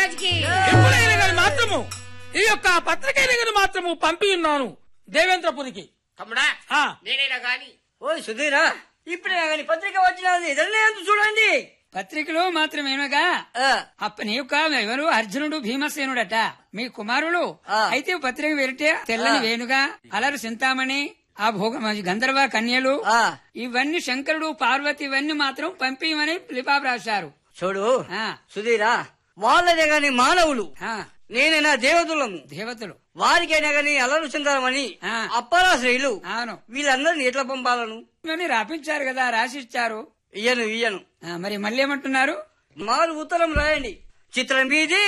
మహారాజుకి ఎప్పుడైనా కానీ మాత్రము ఈ యొక్క పత్రికైన కానీ మాత్రము పంపి ఉన్నాను దేవేంద్రపురికి తమ్ముడా ఆ. నేనైనా గాని ఓ సుధీరా ఇప్పుడే కానీ పత్రిక వచ్చినది నిర్ణయం చూడండి పత్రికలో మాత్రమేమగా ఆ, అప్ప నీవు కా ఎవరు అర్జునుడు భీమసేనుడట మీ కుమారుడు ఆ. అయితే పత్రిక వెరిటే తెల్లని ఆ. వేణుగా అలరు చింతామణి ఆ భోగ గంధర్వ కన్యలు ఆ. ఇవన్నీ శంకరుడు పార్వతి ఇవన్నీ మాత్రం పంపిమని లిపాపు రాశారు చూడు ఆ. సుధీరా వాళ్ళనే గాని మానవులు ఆ, నేనైనా దేవతలము దేవతలు వారికైనా గాని అల్లరు చెందామని ఆ. అప్పరాశ్రయులు అవును వీళ్ళందరినీ ఎట్లా పంపాలను ఇవన్నీ రాపించారు కదా రాసిచ్చారు ఇయ్యను ఇయ్యను ఆ, మరి మళ్ళీ ఏమంటున్నారు మారు ఉత్తరం రాయండి చిత్రం మీది